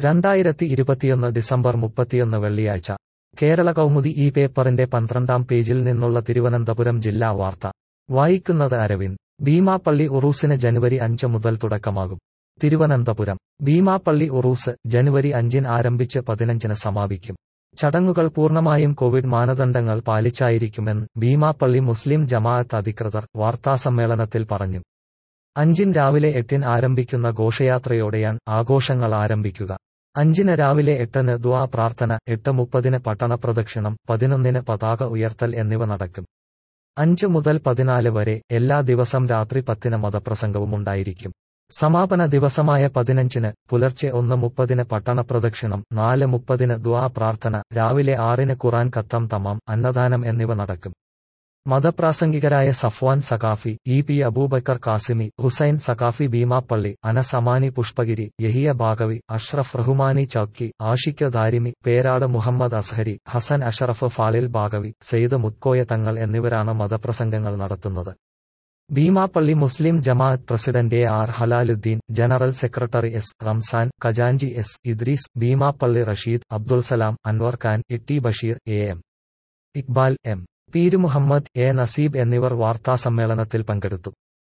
രണ്ടായിരത്തി ഇരുപത്തിയൊന്ന് ഡിസംബർ മുപ്പത്തിയൊന്ന് വെള്ളിയാഴ്ച കേരള കൗമുദി ഈ പേപ്പറിന്റെ പന്ത്രണ്ടാം പേജിൽ നിന്നുള്ള തിരുവനന്തപുരം ജില്ലാ വാർത്ത വായിക്കുന്നത് അരവിന്ദ് ഭീമാപ്പള്ളി ഉറൂസിന് ജനുവരി അഞ്ച് മുതൽ തുടക്കമാകും തിരുവനന്തപുരം ഭീമാപ്പള്ളി ഉറൂസ് ജനുവരി അഞ്ചിന് ആരംഭിച്ച് പതിനഞ്ചിന് സമാപിക്കും ചടങ്ങുകൾ പൂർണ്ണമായും കോവിഡ് മാനദണ്ഡങ്ങൾ പാലിച്ചായിരിക്കുമെന്ന് ഭീമാപ്പള്ളി മുസ്ലിം ജമാഅത്ത് അധികൃതർ വാർത്താസമ്മേളനത്തിൽ പറഞ്ഞു അഞ്ചിന് രാവിലെ എട്ടിന് ആരംഭിക്കുന്ന ഘോഷയാത്രയോടെയാണ് ആഘോഷങ്ങൾ ആരംഭിക്കുക അഞ്ചിന് രാവിലെ എട്ടിന് ദ്വാ പ്രാർത്ഥന എട്ട് മുപ്പതിന് പട്ടണ പ്രദക്ഷിണം പതിനൊന്നിന് പതാക ഉയർത്തൽ എന്നിവ നടക്കും അഞ്ച് മുതൽ പതിനാല് വരെ എല്ലാ ദിവസം രാത്രി പത്തിന് മതപ്രസംഗവുമുണ്ടായിരിക്കും സമാപന ദിവസമായ പതിനഞ്ചിന് പുലർച്ചെ ഒന്ന് മുപ്പതിന് പട്ടണ പ്രദക്ഷിണം നാല് മുപ്പതിന് ദ്വാ പ്രാർത്ഥന രാവിലെ ആറിന് ഖുറാൻ ഖത്തം തമാം അന്നദാനം എന്നിവ നടക്കും മതപ്രാസംഗികരായ സഫ്വാൻ സഖാഫി ഇ പി അബൂബക്കർ കാസിമി ഹുസൈൻ സഖാഫി ഭീമാപ്പള്ളി അനസമാനി പുഷ്പഗിരി യഹിയ ബാഗവി അഷ്റഫ് റഹ്മാനി ചൌക്കി ആഷിഖ് ദാരിമി പേരാട് മുഹമ്മദ് അസ്ഹരി ഹസൻ അഷറഫ് ഫാലിൽ ബാഗവി സെയ്ദ് മുത്കോയ തങ്ങൾ എന്നിവരാണ് മതപ്രസംഗങ്ങൾ നടത്തുന്നത് ഭീമാപ്പള്ളി മുസ്ലിം ജമാഅത്ത് president A R Halaluddeen general secretary S Ramzan ഖജാൻജി S Idris Beemapally Rasheed Abdul Salam Anwar Khan Itty Basheer A M Iqbal M Peeru Muhammad A Naseeb എന്നിവർ വാർത്താസമ്മേളനത്തിൽ പങ്കെടുത്തു